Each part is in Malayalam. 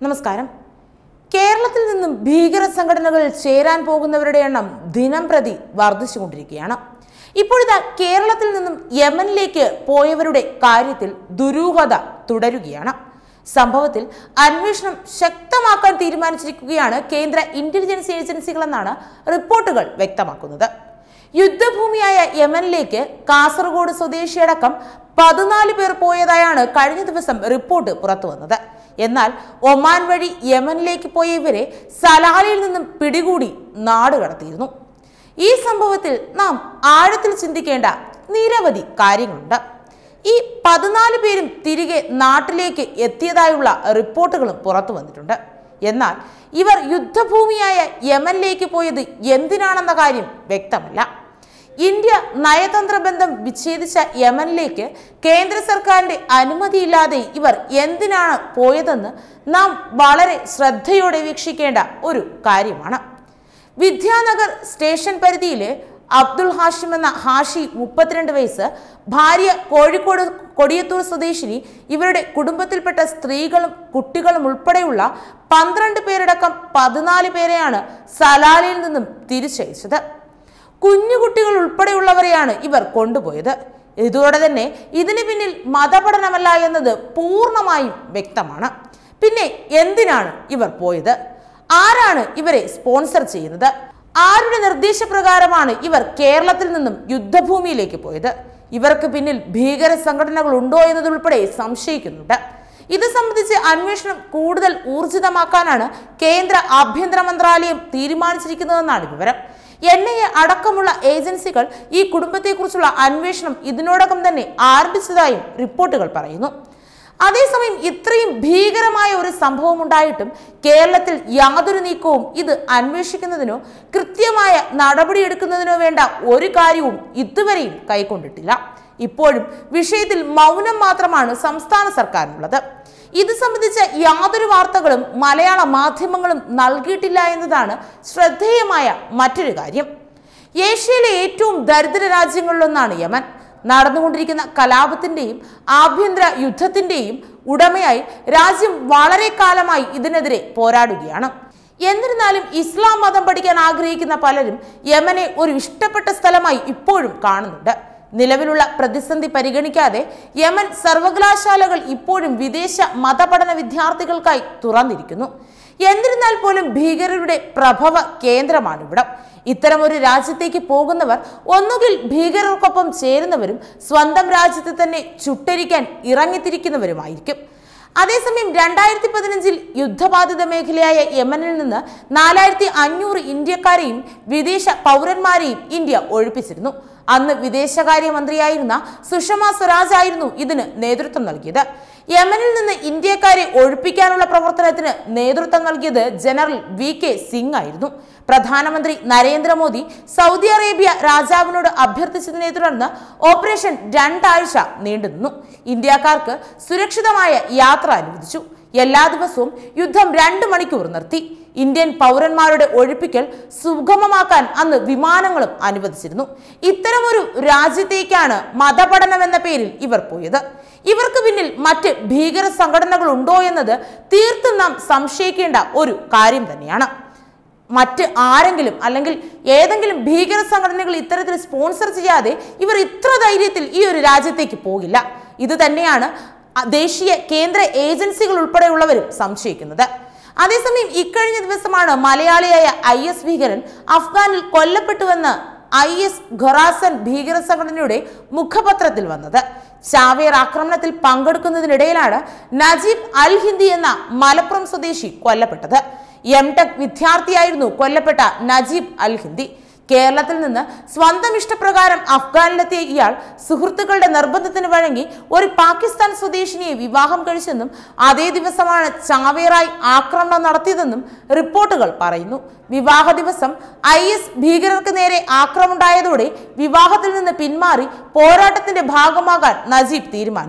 നമസ്കാരം കേരളത്തിൽ നിന്നും ഭീകര സംഘടനകളിൽ ചേരാൻ പോകുന്നവരുടെ എണ്ണം ദിനം പ്രതി വർദ്ധിച്ചുകൊണ്ടിരിക്കുകയാണ് ഇപ്പോഴിതാ കേരളത്തിൽ നിന്നും യമനിലേക്ക് പോയവരുടെ കാര്യത്തിൽ ദുരൂഹത തുടരുകയാണ് സംഭവത്തിൽ അന്വേഷണം ശക്തമാക്കാൻ തീരുമാനിച്ചിരിക്കുകയാണ് കേന്ദ്ര ഇന്റലിജൻസ് ഏജൻസികളെന്നാണ് റിപ്പോർട്ടുകൾ വ്യക്തമാക്കുന്നത് യുദ്ധഭൂമിയായ യമനിലേക്ക് കാസർഗോഡ് സ്വദേശിയടക്കം പതിനാല് പേർ പോയതായാണ് കഴിഞ്ഞ ദിവസം റിപ്പോർട്ട് പുറത്തു വന്നത് എന്നാൽ ഒമാൻ വഴി യമനിലേക്ക് പോയ ഇവരെ സലാലയിൽ നിന്നും പിടികൂടി നാട് കടത്തിയിരുന്നു ഈ സംഭവത്തിൽ നാം ആഴത്തിൽ ചിന്തിക്കേണ്ട നിരവധി കാര്യങ്ങളുണ്ട് ഈ പതിനാല് പേരും തിരികെ നാട്ടിലേക്ക് എത്തിയതായുള്ള റിപ്പോർട്ടുകളും പുറത്തു വന്നിട്ടുണ്ട് എന്നാൽ ഇവർ യുദ്ധഭൂമിയായ യമനിലേക്ക് പോയത് എന്തിനാണെന്ന കാര്യം വ്യക്തമല്ല ഇന്ത്യ നയതന്ത്ര ബന്ധം വിച്ഛേദിച്ച യമനിലേക്ക് കേന്ദ്ര സർക്കാരിന്റെ അനുമതിയില്ലാതെ ഇവർ എന്തിനാണ് പോയതെന്ന് നാം വളരെ ശ്രദ്ധയോടെ വീക്ഷിക്കേണ്ട ഒരു കാര്യമാണ് വിദ്യാനഗർ സ്റ്റേഷൻ പരിധിയിലെ അബ്ദുൾ ഹാഷിം എന്ന ഹാഷി മുപ്പത്തിരണ്ട് വയസ്സ് ഭാര്യ കോഴിക്കോട് കൊടിയത്തൂർ സ്വദേശിനി ഇവരുടെ കുടുംബത്തിൽപ്പെട്ട സ്ത്രീകളും കുട്ടികളും ഉൾപ്പെടെയുള്ള പന്ത്രണ്ട് പേരടക്കം പതിനാല് പേരെയാണ് സലാലയിൽ നിന്നും തിരിച്ചയച്ചത് കുഞ്ഞുകുട്ടികൾ ഉൾപ്പെടെയുള്ളവരെയാണ് ഇവർ കൊണ്ടുപോയത് ഇതോടെ തന്നെ ഇതിന് പിന്നിൽ മതപഠനമല്ല എന്നത് പൂർണ്ണമായും വ്യക്തമാണ് പിന്നെ എന്തിനാണ് ഇവർ പോയത് ആരാണ് ഇവരെ സ്പോൺസർ ചെയ്യുന്നത് ആരുടെ നിർദ്ദേശപ്രകാരമാണ് ഇവർ കേരളത്തിൽ നിന്നും യുദ്ധഭൂമിയിലേക്ക് പോയത് ഇവർക്ക് പിന്നിൽ ഭീകര സംഘടനകൾ ഉണ്ടോ എന്നതുൾപ്പെടെ സംശയിക്കുന്നുണ്ട് ഇത് സംബന്ധിച്ച് അന്വേഷണം കൂടുതൽ ഊർജിതമാക്കാനാണ് കേന്ദ്ര ആഭ്യന്തര മന്ത്രാലയം തീരുമാനിച്ചിരിക്കുന്നതെന്നാണ് വിവരം എൻ ഐ എ അടക്കമുള്ള ഏജൻസികൾ ഈ കുടുംബത്തെക്കുറിച്ചുള്ള അന്വേഷണം ഇതിനോടകം തന്നെ ആരംഭിച്ചതായും റിപ്പോർട്ടുകൾ പറയുന്നു അതേസമയം ഇത്രയും ഭീകരമായ ഒരു സംഭവം ഉണ്ടായിട്ടും കേരളത്തിൽ യാതൊരു നീക്കവും ഇത് അന്വേഷിക്കുന്നതിനോ കൃത്യമായ നടപടിയെടുക്കുന്നതിനോ വേണ്ട ഒരു കാര്യവും ഇതുവരെയും കൈക്കൊണ്ടിട്ടില്ല ഇപ്പോഴും വിഷയത്തിൽ മൗനം മാത്രമാണ് സംസ്ഥാന സർക്കാരിനുള്ളത് ഇത് സംബന്ധിച്ച യാതൊരു വാർത്തകളും മലയാള മാധ്യമങ്ങളും നൽകിയിട്ടില്ല എന്നതാണ് ശ്രദ്ധേയമായ മറ്റൊരു കാര്യം ഏഷ്യയിലെ ഏറ്റവും ദരിദ്ര രാജ്യങ്ങളിലൊന്നാണ് യമൻ നടന്നുകൊണ്ടിരിക്കുന്ന കലാപത്തിന്റെയും ആഭ്യന്തര യുദ്ധത്തിന്റെയും ഉടമയായി രാജ്യം വളരെ കാലമായി ഇതിനെതിരെ പോരാടുകയാണ് എന്നിരുന്നാലും ഇസ്ലാം മതം പഠിക്കാൻ ആഗ്രഹിക്കുന്ന പലരും യമനെ ഒരു ഇഷ്ടപ്പെട്ട സ്ഥലമായി ഇപ്പോഴും കാണുന്നുണ്ട് നിലവിലുള്ള പ്രതിസന്ധി പരിഗണിക്കാതെ യമൻ സർവകലാശാലകൾ ഇപ്പോഴും വിദേശ മതപഠന വിദ്യാർത്ഥികൾക്കായി തുറന്നിരിക്കുന്നു എന്നിരുന്നാൽ പോലും ഭീകരരുടെ പ്രഭവ കേന്ദ്രമാണ് ഇവിടം ഇത്തരം ഒരു രാജ്യത്തേക്ക് പോകുന്നവർ ഒന്നുകിൽ ഭീകരർക്കൊപ്പം ചേരുന്നവരും സ്വന്തം രാജ്യത്തെ തന്നെ ചുട്ടരിക്കാൻ ഇറങ്ങിത്തിരിക്കുന്നവരുമായിരിക്കും അതേസമയം രണ്ടായിരത്തി പതിനഞ്ചിൽ യുദ്ധബാധിത മേഖലയായ യമനിൽ നിന്ന് നാലായിരത്തി അഞ്ഞൂറ് ഇന്ത്യക്കാരെയും വിദേശ പൗരന്മാരെയും ഇന്ത്യ ഒഴിപ്പിച്ചിരുന്നു അന്ന് വിദേശകാര്യമന്ത്രിയായിരുന്ന സുഷമ സ്വരാജ് ആയിരുന്നു ഇതിന് നേതൃത്വം നൽകിയത് യമനിൽ നിന്ന് ഇന്ത്യക്കാരെ ഒഴിപ്പിക്കാനുള്ള പ്രവർത്തനത്തിന് നേതൃത്വം നൽകിയത് ജനറൽ വി കെ സിംഗ് ആയിരുന്നു പ്രധാനമന്ത്രി നരേന്ദ്രമോദി സൗദി അറേബ്യ രാജാവിനോട് അഭ്യർത്ഥിച്ചതിനെ തുടർന്ന് ഓപ്പറേഷൻ രണ്ടാഴ്ച നീണ്ടുനിന്നു ഇന്ത്യക്കാർക്ക് സുരക്ഷിതമായ യാത്ര അനുവദിച്ചു എല്ലാ ദിവസവും യുദ്ധം രണ്ട് മണിക്കൂർ നിർത്തി ഇന്ത്യൻ പൗരന്മാരുടെ ഒഴിപ്പിക്കൽ സുഗമമാക്കാൻ അന്ന് വിമാനങ്ങളും അനുവദിച്ചിരുന്നു ഇത്തരമൊരു രാജ്യത്തേക്കാണ് മതപഠനം എന്ന പേരിൽ ഇവർ പോയത് ഇവർക്ക് പിന്നിൽ മറ്റ് ഭീകര സംഘടനകൾ ഉണ്ടോ എന്നത് തീർത്തും നാം സംശയിക്കേണ്ട ഒരു കാര്യം തന്നെയാണ് മറ്റ് ആരെങ്കിലും അല്ലെങ്കിൽ ഏതെങ്കിലും ഭീകര സംഘടനകൾ ഇത്തരത്തിൽ സ്പോൺസർ ചെയ്യാതെ ഇവർ ഇത്ര ധൈര്യത്തിൽ ഈ ഒരു രാജ്യത്തേക്ക് പോകില്ല ഇത് തന്നെയാണ് അ- ദേശീയ കേന്ദ്ര ഏജൻസികൾ ഉൾപ്പെടെയുള്ളവരും സംശയിക്കുന്നത് അതേസമയം ഇക്കഴിഞ്ഞ ദിവസമാണ് മലയാളിയായ ഐ എസ് ഭീകരൻ അഫ്ഗാനിൽ കൊല്ലപ്പെട്ടുവെന്ന് ഐ എസ് ഖൊറാസൻ ഭീകര സംഘടനയുടെ മുഖപത്രത്തിൽ വന്നത് ചാവേർ ആക്രമണത്തിൽ പങ്കെടുക്കുന്നതിനിടയിലാണ് നജീബ് അൽ ഹിന്ദി എന്ന മലപ്പുറം സ്വദേശി കൊല്ലപ്പെട്ടത് എം ടെക് വിദ്യാർത്ഥിയായിരുന്നു കൊല്ലപ്പെട്ട നജീബ് അൽ ഹിന്ദി കേരളത്തിൽ നിന്ന് സ്വന്തം ഇഷ്ടപ്രകാരം അഫ്ഗാനിലെത്തിയ ഇയാൾ സുഹൃത്തുക്കളുടെ നിർബന്ധത്തിന് വഴങ്ങി ഒരു പാകിസ്ഥാൻ സ്വദേശിനിയെ വിവാഹം കഴിച്ചെന്നും അതേ ദിവസമാണ് ചാവേറായി ആക്രമണം നടത്തിയതെന്നും റിപ്പോർട്ടുകൾ പറയുന്നു വിവാഹ ദിവസം ഐ എസ് ഭീകരർക്ക് നേരെ ആക്രമണമുണ്ടായതോടെ വിവാഹത്തിൽ നിന്ന് പിന്മാറി പോരാട്ടത്തിന്റെ ഭാഗമാകാൻ നജീബ് തീരുമാനിച്ചു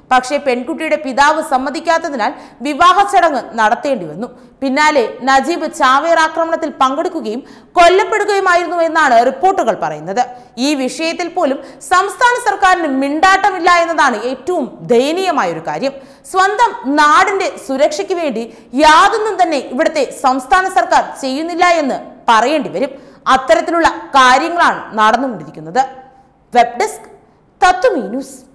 പക്ഷേ പെൺകുട്ടിയുടെ പിതാവ് സമ്മതിക്കാത്തതിനാൽ വിവാഹ ചടങ്ങ് നടത്തേണ്ടി വന്നു പിന്നാലെ നജീബ് ചാവേർ ആക്രമണത്തിൽ പങ്കെടുക്കുകയും കൊല്ലപ്പെടുകയുമായിരുന്നു എന്നാണ് റിപ്പോർട്ടുകൾ പറയുന്നത് ഈ വിഷയത്തിൽ പോലും സംസ്ഥാന സർക്കാരിന് മിണ്ടാട്ടമില്ല എന്നതാണ് ഏറ്റവും ദയനീയമായ ഒരു കാര്യം സ്വന്തം നാടിന്റെ സുരക്ഷയ്ക്ക് വേണ്ടി യാതൊന്നും തന്നെ ഇവിടുത്തെ സംസ്ഥാന സർക്കാർ ചെയ്യുന്നില്ല എന്ന് പറയേണ്ടി വരും അത്തരത്തിലുള്ള കാര്യങ്ങളാണ് നടന്നുകൊണ്ടിരിക്കുന്നത് വെബ് ഡെസ്ക് തത്വമീ ന്യൂസ്